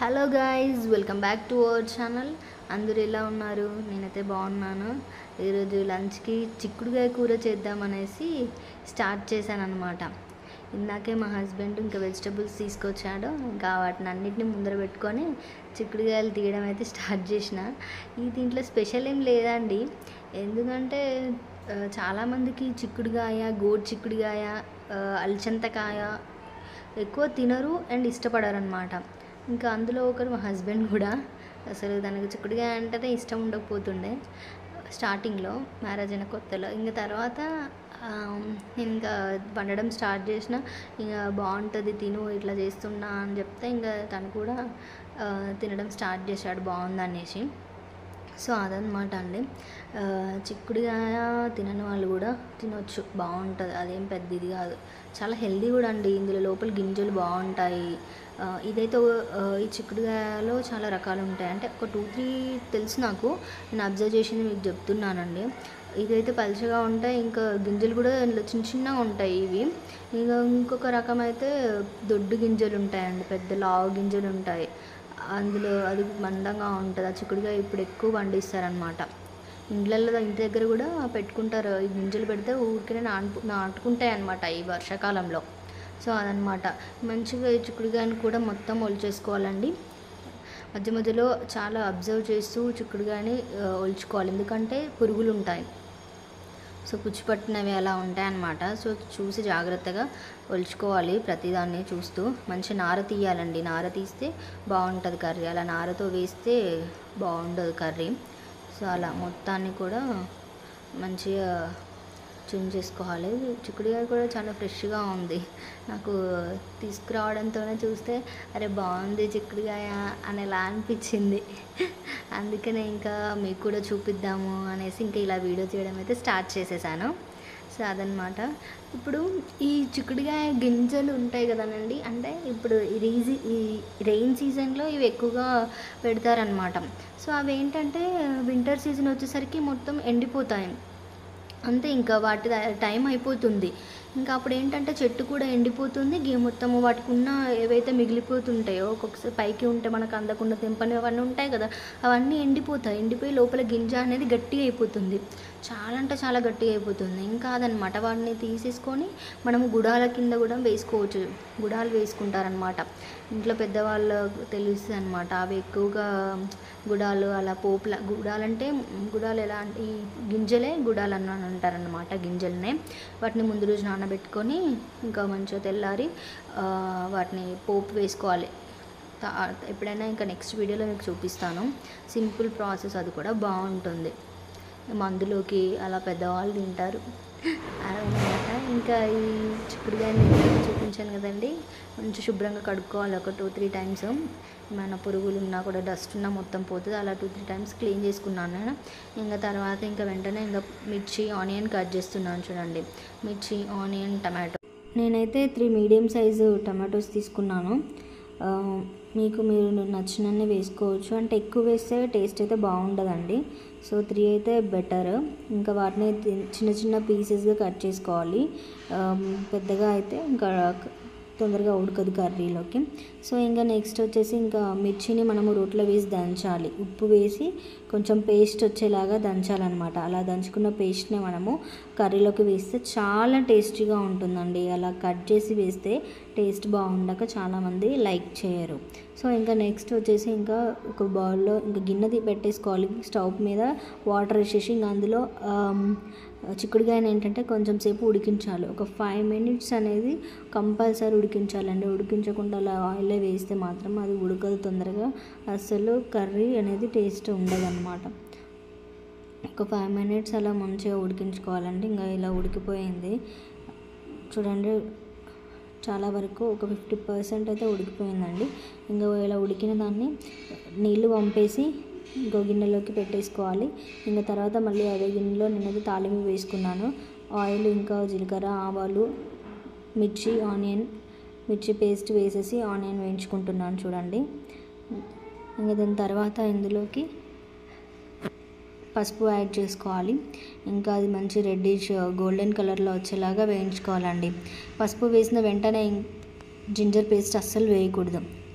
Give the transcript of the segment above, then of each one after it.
hello guys welcome back to our channel అందరూ ఎలా ఉన్నారు నేనైతే బాగున్నాను ఈరోజు లంచ్కి చిక్కుడుకాయ కూర చేద్దామనేసి స్టార్ట్ చేశాను అనమాట ఇందాకే మా హస్బెండ్ ఇంకా వెజిటబుల్స్ తీసుకొచ్చాడు ఇంకా వాటిని అన్నిటిని ముందర పెట్టుకొని చిక్కుడుకాయలు తీయడం అయితే స్టార్ట్ చేసిన ఈ దీంట్లో స్పెషల్ ఏం లేదండి ఎందుకంటే ఆ, చాలామందికి చిక్కుడుకాయ గోడు చిక్కుడుకాయ ఆ, అలచంతకాయ ఎక్కువ తినరు అండ్ ఇష్టపడరు అనమాట ఇంకా అందులో ఒకరు మా హస్బెండ్ కూడా అసలు తనకు చిక్కుడుకాయ అంటేనే ఇష్టం ఉండకపోతుండే స్టార్టింగ్లో మ్యారేజ్ అయిన కొత్తలో ఇంకా తర్వాత ఆ, నేను ఇంకా వండడం స్టార్ట్ చేసిన ఇంకా బాగుంటుంది తిను ఇట్లా చేస్తున్నా అని చెప్తే ఇంకా తను కూడా ఆ, తినడం స్టార్ట్ చేశాడు బాగుంది అనేసి సో అదనమాట అండి ఆ, చిక్కుడుకాయ తినని వాళ్ళు కూడా తినొచ్చు బాగుంటుంది అదేం పెద్ద ఇది కాదు చాలా హెల్దీ కూడా అండి ఇందులో లోపల గింజలు బాగుంటాయి ఆ, ఇదైతే ఒక- ఆ, ఈ చిక్కుడుకాయలో చాలా రకాలు ఉంటాయి అంటే ఒక టూ త్రీ తెలుసు నాకు నేను అబ్జర్వ్ చేసింది మీకు చెప్తున్నానండి ఇదైతే పలుచగా ఉంటాయి ఇంకా గింజలు కూడా ఇందులో చిన్న చిన్నగా ఉంటాయి ఇవి ఇంకా ఇంకొక రకం అయితే దొడ్డు గింజలు ఉంటాయండి పెద్ద లావు గింజలు ఉంటాయి అందులో అది మందంగా ఉంటుంది ఆ చిక్కుడుకాయ ఇప్పుడు ఎక్కువ పండిస్తారనమాట ఇండ్లల్లో ఇంటి దగ్గర కూడా పెట్టుకుంటారు ఈ గింజలు పెడితే ఊరికే నాటు నాటుకుంటాయి అనమాట ఈ వర్షాకాలంలో సో అదనమాట మంచిగా ఈ చిక్కుడుకాయని కూడా మొత్తం ఒలిచేసుకోవాలండి మధ్య మధ్యలో చాలా అబ్జర్వ్ చేస్తూ చిక్కుడుకాయని ఆ, ఒలుచుకోవాలి ఎందుకంటే పురుగులు ఉంటాయి సో పుచ్చిపట్టినవి అలా ఉంటాయన్నమాట సో చూసి జాగ్రత్తగా ఒలుచుకోవాలి ప్రతిదాన్ని చూస్తూ మంచి నార తీయాలండి నార తీస్తే బాగుంటుంది కర్రీ అలా నారతో వేస్తే బాగుండదు కర్రీ సో అలా మొత్తాన్ని కూడా మంచిగా చూన్ చేసుకోవాలి చిక్కుడుకాయ కూడా చాలా ఫ్రెష్గా ఉంది నాకు తీసుకురావడంతోనే చూస్తే అరే బాగుంది చిక్కుడుకాయ అనేలా అనిపించింది అందుకనే ఇంకా మీకు కూడా చూపిద్దాము అనేసి ఇంకా ఇలా వీడియో చేయడం అయితే స్టార్ట్ చేసేసాను సో అదనమాట ఇప్పుడు ఈ చిక్కుడుకాయ గింజలు ఉంటాయి కదనండి అంటే ఇప్పుడు ఈ రీజీ ఈ రెయిన్ సీజన్లో ఇవి ఎక్కువగా పెడతారనమాట సో అవి ఏంటంటే వింటర్ సీజన్ వచ్చేసరికి మొత్తం ఎండిపోతాయి అంతే ఇంకా వాటి ద- టైం అయిపోతుంది ఇంకా అప్పుడు ఏంటంటే చెట్టు కూడా ఎండిపోతుంది గే మొత్తము వాటికి ఉన్న ఏవైతే మిగిలిపోతుంటాయో ఒక్కొక్కసారి పైకి ఉంటే మనకు అందకుండా తెంపని అవన్నీ ఉంటాయి కదా అవన్నీ ఎండిపోతాయి ఎండిపోయి లోపల గింజ అనేది గట్టిగా అయిపోతుంది చాలా అంటే చాలా గట్టిగా అయిపోతుంది ఇంకా అదనమాట వాటిని తీసేసుకొని మనము గుడాల కింద కూడా వేసుకోవచ్చు గుడాలు వేసుకుంటారనమాట ఇంట్లో పెద్దవాళ్ళు తెలుస్తుంది అనమాట అవి ఎక్కువగా గుడాలు అలా పోపుల గుడాలంటే గుడాలు ఎలా అంటే ఈ గింజలే గుడాలు అని అంటారనమాట గింజలనే వాటిని ముందు రోజు నానబెట్టుకొని ఇంకా మంచిగా తెల్లారి ఆ, వాటిని పోపు వేసుకోవాలి తా- ఎప్పుడైనా ఇంకా నెక్స్ట్ వీడియోలో మీకు చూపిస్తాను సింపుల్ ప్రాసెస్ అది కూడా బాగుంటుంది మందులోకి అలా పెద్దవాళ్ళు తింటారు అదనమాట ఇంకా ఈ చిక్కుడుకాయని చూపించాను కదండి మంచి శుభ్రంగా కడుక్కోవాలి ఒక టూ త్రీ టైమ్స్ మన పురుగులు ఉన్నా కూడా డస్ట్ ఉన్నా మొత్తం పోతుంది అలా టూ త్రీ టైమ్స్ క్లీన్ చేసుకున్నాను నేను ఇంకా తర్వాత ఇంకా వెంటనే ఇంకా మిర్చి ఆనియన్ కట్ చేస్తున్నాను చూడండి మిర్చి ఆనియన్ టమాటో నేనైతే త్రీ మీడియం సైజు టమాటోస్ తీసుకున్నాను ఆ, మీకు మీరు నచ్చినన్ని వేసుకోవచ్చు అంటే ఎక్కువ వేస్తే టేస్ట్ అయితే బాగుండదండి సో త్రీ అయితే బెటర్ ఇంకా వాటిని తి- చిన్న చిన్న పీసెస్గా కట్ చేసుకోవాలి ఆ, పెద్దగా అయితే ఇంకా తొందరగా ఉడకదు కర్రీలోకి సో ఇంకా నెక్స్ట్ వచ్చేసి ఇంకా మిర్చిని మనము రోట్లో వేసి దంచాలి ఉప్పు వేసి కొంచెం పేస్ట్ వచ్చేలాగా దంచాలన్నమాట అలా దంచుకున్న పేస్ట్ని మనము కర్రీలోకి వేస్తే చాలా టేస్టీగా ఉంటుందండి అలా కట్ చేసి వేస్తే టేస్ట్ బాగుండక చాలామంది లైక్ చేయరు సో ఇంకా నెక్స్ట్ వచ్చేసి ఇంకా ఒక బౌల్లో ఇంకా గిన్నెది పెట్టేసుకోవాలి స్టవ్ మీద వాటర్ వేసేసి ఇంకా అందులో ఆమ్, చిక్కుడుకాయని ఏంటంటే కొంచెం సేపు ఉడికించాలి ఒక ఫైవ్ మినిట్స్ అనేది కంపల్సరీ ఉడికించాలండి ఉడికించకుండా అలా ఆయిల్లో వేస్తే మాత్రం అది ఉడకదు తొందరగా అసలు కర్రీ అనేది టేస్ట్ ఉండదన్నమాట ఒక ఫైవ్ మినిట్స్ అలా మంచిగా ఉడికించుకోవాలండి ఇంకా ఇలా ఉడికిపోయింది చూడండి చాలా వరకు ఒక ఫిఫ్టీ పర్సెంట్ అయితే ఉడికిపోయిందండి ఇంకా ఇలా ఉడికిన దాన్ని నీళ్ళు పంపేసి ఇంకో గిన్నెలోకి పెట్టేసుకోవాలి ఇంకా తర్వాత మళ్ళీ అదే గిన్నెలో నేనైతే తాలింపు వేసుకున్నాను ఆయిల్ ఇంకా జీలకర్ర ఆవాలు మిర్చి ఆనియన్ మిర్చి పేస్ట్ వేసేసి ఆనియన్ వేయించుకుంటున్నాను చూడండి ఇంకా దాని తర్వాత ఇందులోకి పసుపు యాడ్ చేసుకోవాలి ఇంకా అది మంచి రెడ్డిష్ గోల్డెన్ కలర్లో వచ్చేలాగా వేయించుకోవాలండి పసుపు వేసిన వెంటనే జింజర్ పేస్ట్ అస్సలు వేయకూడదు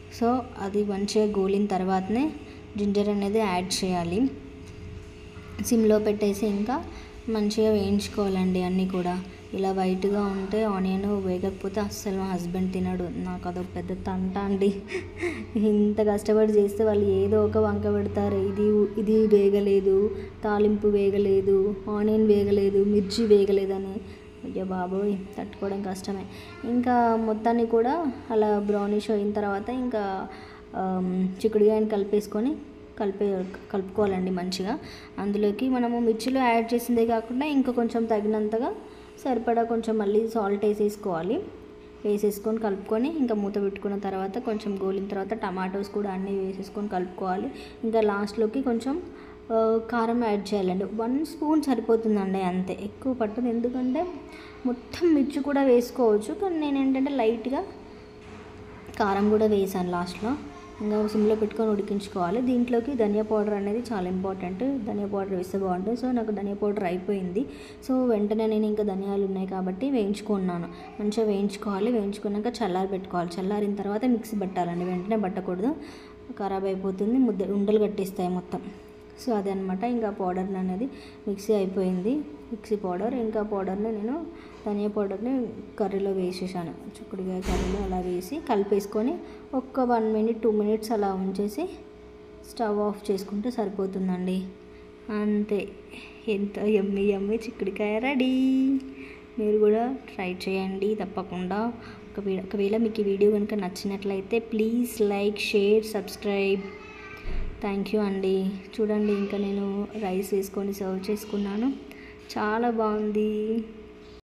సో అది మంచిగా గోలిన తర్వాతనే జింజర్ అనేది యాడ్ చేయాలి సిమ్లో పెట్టేసి ఇంకా మంచిగా వేయించుకోవాలండి అన్నీ కూడా ఇలా వైట్గా ఉంటే ఆనియన్ వేగకపోతే అస్సలు మా హస్బెండ్ తినడు నాకు అదొక పెద్ద తంట అండి ఇంత కష్టపడి చేస్తే వాళ్ళు ఏదో ఒక వంక పెడతారు ఇది ఇది వేగలేదు తాలింపు వేగలేదు ఆనియన్ వేగలేదు మిర్చి వేగలేదని అయ్యో బాబోయ్ తట్టుకోవడం కష్టమే ఇంకా మొత్తాన్ని కూడా అలా బ్రౌనిష్ అయిన తర్వాత ఇంకా ఆమ్, చిక్కుడుగాయని కలిపేసుకొని కలిపే కలుపుకోవాలండి మంచిగా అందులోకి మనము మిర్చిలో యాడ్ చేసిందే కాకుండా ఇంకా కొంచెం తగినంతగా సరిపడా కొంచెం మళ్ళీ సాల్ట్ వేసేసుకోవాలి వేసేసుకొని కలుపుకొని ఇంకా మూత పెట్టుకున్న తర్వాత కొంచెం గోలిన తర్వాత టమాటోస్ కూడా అన్నీ వేసేసుకొని కలుపుకోవాలి ఇంకా లాస్ట్లోకి కొంచెం ఆ, కారం యాడ్ చేయాలండి వన్ స్పూన్ సరిపోతుందండి అంతే ఎక్కువ పట్టదు ఎందుకంటే మొత్తం మిర్చి కూడా వేసుకోవచ్చు కానీ నేను ఏంటంటే లైట్గా కారం కూడా వేసాను లాస్ట్లో ఇంకా సిమ్లో పెట్టుకొని ఉడికించుకోవాలి దీంట్లోకి ధనియా పౌడర్ అనేది చాలా ఇంపార్టెంట్ ధనియా పౌడర్ వేస్తే బాగుంటుంది సో నాకు ధనియా పౌడర్ అయిపోయింది సో వెంటనే నేను ఇంకా ధనియాలు ఉన్నాయి కాబట్టి వేయించుకున్నాను మంచిగా వేయించుకోవాలి వేయించుకున్నాక చల్లారి పెట్టుకోవాలి చల్లారిన తర్వాత మిక్సీ పట్టాలండి వెంటనే పట్టకూడదు ఖరాబ్ అయిపోతుంది ముద్ద ఉండలు కట్టేస్తాయి మొత్తం సో అదే అనమాట ఇంకా పౌడర్ అనేది మిక్సీ అయిపోయింది మిక్సీ పౌడర్ ఇంకా పౌడర్ని నేను ధనియా పౌడర్ని కర్రీలో వేసేసాను చిక్కుడుకాయ కర్రీలో అలా వేసి కలిపేసుకొని ఒక్క వన్ మినిట్ టూ మినిట్స్ అలా ఉంచేసి స్టవ్ ఆఫ్ చేసుకుంటే సరిపోతుందండి అంతే ఎంత ఎమ్మి ఎమ్మి చిక్కుడుకాయ రెడీ మీరు కూడా ట్రై చేయండి తప్పకుండా ఒకవేళ ఒకవేళ మీకు ఈ వీడియో కనుక నచ్చినట్లయితే please like share subscribe thank you అండి చూడండి ఇంకా నేను రైస్ వేసుకొని సర్వ్ చేసుకున్నాను చాలా బాగుంది